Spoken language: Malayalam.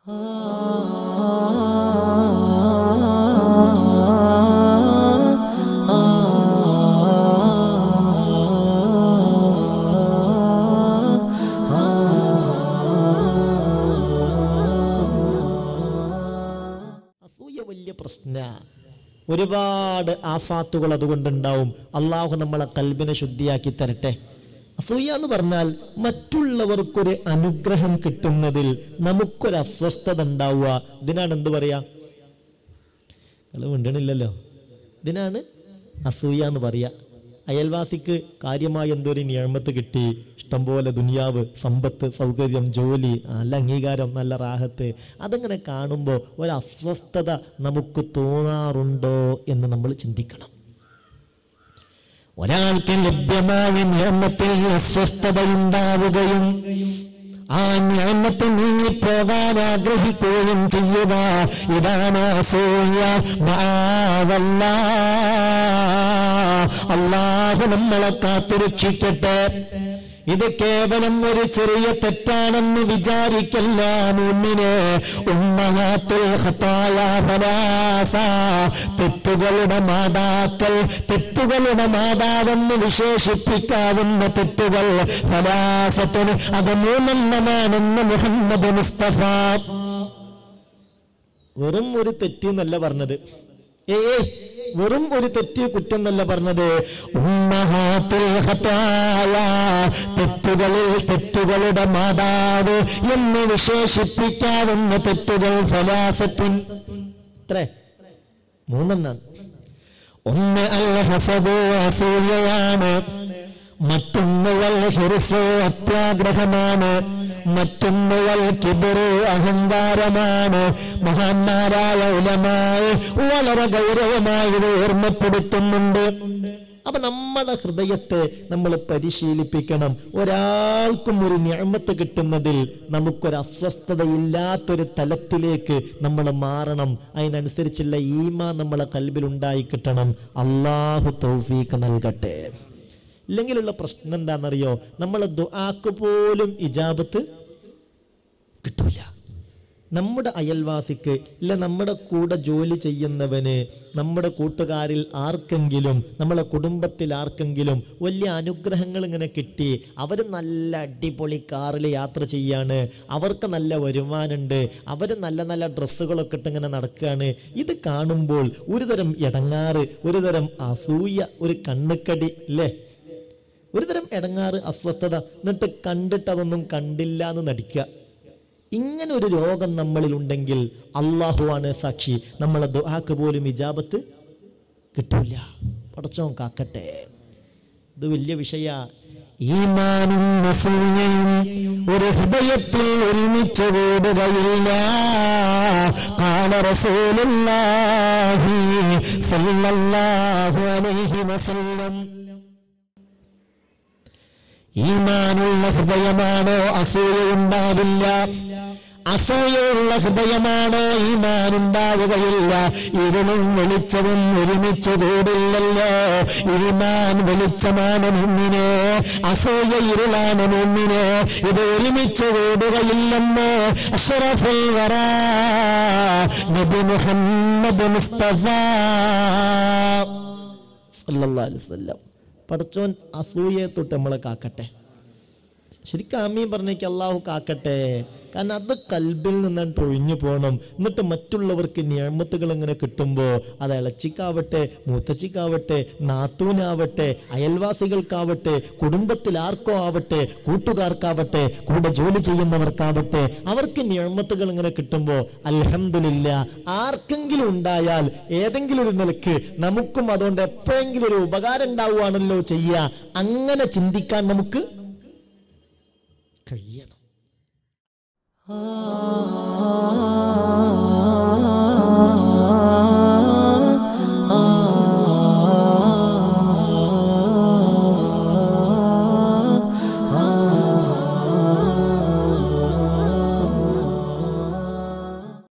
അസൂയ വലിയ പ്രശ്ന ഒരുപാട് ആഫാത്തുകൾ അതുകൊണ്ടുണ്ടാവും അള്ളാഹു നമ്മളെ കൽബിനെ ശുദ്ധിയാക്കി തരട്ടെ അസൂയ എന്ന് പറഞ്ഞാൽ മറ്റുള്ളവർക്കൊരു അനുഗ്രഹം കിട്ടുന്നതിൽ നമുക്കൊരു അസ്വസ്ഥത ഉണ്ടാവുക ഇതിനാണ് എന്ത് പറയാ നിങ്ങൾ മിണ്ടണില്ലല്ലോ ഇതിനാണ് അസൂയ എന്ന് പറയാ അയൽവാസിക്ക് കാര്യമായ എന്തൊരു നിയമത്ത് കിട്ടി ഇഷ്ടംപോലെ ദുനിയാവ് സമ്പത്ത് സൗകര്യം ജോലി നല്ല അംഗീകാരം നല്ല റാഹത്ത് അതങ്ങനെ കാണുമ്പോൾ ഒരു അസ്വസ്ഥത നമുക്ക് തോന്നാറുണ്ടോ എന്ന് നമ്മൾ ചിന്തിക്കണം ഒരാൾക്ക് ലഭ്യമായ നിയമത്തിൽ അസ്വസ്ഥത ഉണ്ടാവുകയും ആ ഞാമത്ത് നീങ്ങിപ്പോകാൻ ആഗ്രഹിക്കുകയും ചെയ്യുക ഇതാണ് അസൂയ മാവല്ല അള്ളാഹു നമ്മളെ കാത്തുരക്ഷിക്കട്ടെ ഇത് കേവലം ഒരു ചെറിയ തെറ്റാണെന്ന് വിചാരിക്കല്ല മുന്നിന് ഉമ്മഹാത്തുൽ ഖത്തായ ഫലാസ തെറ്റുകളുടെ മാതാക്കൾ തെറ്റുകളുടെ മാതാവെന്ന് വിശേഷിപ്പിക്കാവുന്ന തെറ്റുകൾ ഫലാസത്തിന് അത് മൂന്നെണ്ണമാണെന്ന് മുഹമ്മദ് മുസ്തഫ വെറും ഒരു തെറ്റ് എന്നല്ല പറഞ്ഞത് ഏ വെറും ഒരു തെറ്റ് കുറ്റം എന്നല്ല പറഞ്ഞത് ഉമ്മഹാത്തുൽ ഖത്തായ തെറ്റുകളിൽ തെറ്റുകളുടെ മാതാവ് എന്ന് വിശേഷിപ്പിക്കാവുന്ന തെറ്റുകൾ ഫലാസത്തുൻ ഇത്രേ മൂന്നെണ്ണാണ് ഒന്ന് അൽ ഹസദ് അസൂയയാണ് മറ്റൊന്ന് വൽ ഹിർസ് അത്യാഗ്രഹമാണ് മറ്റൊന്ന് വൽ കിബിറ് അഹങ്കാരമാണ് മഹാന്മാരായ ഉലമായി വളരെ ഗൗരവമായി ഇത് ഓർമ്മപ്പെടുത്തുന്നുണ്ട് അപ്പൊ നമ്മുടെ ഹൃദയത്തെ നമ്മൾ പരിശീലിപ്പിക്കണം ഒരാൾക്കും ഒരു ഞാമത്ത് കിട്ടുന്നതിൽ നമുക്കൊരു അസ്വസ്ഥതയില്ലാത്തൊരു തലത്തിലേക്ക് നമ്മൾ മാറണം അതിനനുസരിച്ചുള്ള ഈമ നമ്മളെ കൽബിൽ ഉണ്ടായി കിട്ടണം അള്ളാഹു തൗഫീക്ക് നൽകട്ടെ ഇല്ലെങ്കിലുള്ള പ്രശ്നം എന്താണെന്നറിയോ നമ്മൾ ദുആക്ക് പോലും ഇജാബത്ത് കിട്ടൂല നമ്മുടെ അയൽവാസിക്ക് ഇല്ല നമ്മുടെ കൂടെ ജോലി ചെയ്യുന്നവന് നമ്മുടെ കൂട്ടുകാരിൽ ആർക്കെങ്കിലും നമ്മളെ കുടുംബത്തിൽ ആർക്കെങ്കിലും വലിയ അനുഗ്രഹങ്ങൾ ഇങ്ങനെ കിട്ടി അവർ നല്ല അടിപൊളി കാറിൽ യാത്ര ചെയ്യാണ് അവർക്ക് നല്ല വരുമാനമുണ്ട് അവർ നല്ല നല്ല ഡ്രസ്സുകളൊക്കെ ഇട്ട് ഇങ്ങനെ നടക്കുകയാണ് ഇത് കാണുമ്പോൾ ഒരുതരം ഇടങ്ങാറ് ഒരുതരം അസൂയ ഒരു കണ്ണുക്കടി അല്ലേ ഒരുതരം ഇടങ്ങാറ് അസ്വസ്ഥത എന്നിട്ട് കണ്ടിട്ട് അതൊന്നും കണ്ടില്ല എന്ന് നടിക്കുക ഇങ്ങനെ ഒരു രോഗം നമ്മളിൽ ഉണ്ടെങ്കിൽ അള്ളാഹുവാണ് സാക്ഷി നമ്മളെ ദുആക്ക് പോലും ഇജാബത്ത് കിട്ടില്ല പടച്ചോൻ കാക്കട്ടെ ഇത് വലിയ വിഷയ ഈമാനും അസൂയയും ഒരു ഹൃദയത്തിൽ ഒരുമിച്ച് കൂടുകയില്ല കാല റസൂലുള്ളാഹി സല്ലല്ലാഹു അലൈഹി വസല്ലം ഈമാനുള്ള ഹൃദയമാണോ അസൂയയുണ്ടാവില്ല അസൂയുള്ള ഹൃദയമാണോ ഈമാനുണ്ടാവുകയില്ല ഇരുളും വെളിച്ചവും ഒരുമിച്ച് കൂടില്ലല്ലോ ഈമാൻ വെളിച്ചമാണ് മുന്നിന് അസൂയ ഇരുളാണ് മുന്നിന് ഇത് ഒരുമിച്ച് കൂടുകയില്ലെന്ന് അഷറഫുൽ വറ നബി മുഹമ്മദ് മുസ്തഫ സല്ലല്ലാഹു അലൈഹി വസല്ലം പടച്ചോൻ അസൂയയെ തൊട്ട് നമ്മളെ കാക്കട്ടെ ശരിക്കും ആമീൻ പറഞ്ഞേക്ക് അള്ളാഹു കാക്കട്ടെ കാരണം അത് കൽബിൽ നിന്നാണ് ഒഴിഞ്ഞു പോകണം എന്നിട്ട് മറ്റുള്ളവർക്ക് നിയമത്തുകൾ ഇങ്ങനെ കിട്ടുമ്പോൾ അത് ഇളച്ചിക്കാവട്ടെ മൂത്തച്ചിക്കാവട്ടെ നാത്തൂനാവട്ടെ അയൽവാസികൾക്കാവട്ടെ കുടുംബത്തിൽ ആർക്കോ ആവട്ടെ കൂട്ടുകാർക്കാവട്ടെ കൂടെ ജോലി ചെയ്യുന്നവർക്കാവട്ടെ അവർക്ക് നിയമത്തുകൾ ഇങ്ങനെ കിട്ടുമ്പോൾ അൽഹംദുലില്ല ആർക്കെങ്കിലും ഉണ്ടായാൽ ഏതെങ്കിലും ഒരു നിലക്ക് നമുക്കും അതുകൊണ്ട് എപ്പോഴെങ്കിലും ഒരു ഉപകാരം ഉണ്ടാവുകയാണല്ലോ ചെയ്യുക അങ്ങനെ ചിന്തിക്കാൻ നമുക്ക് കഴിയണം ആ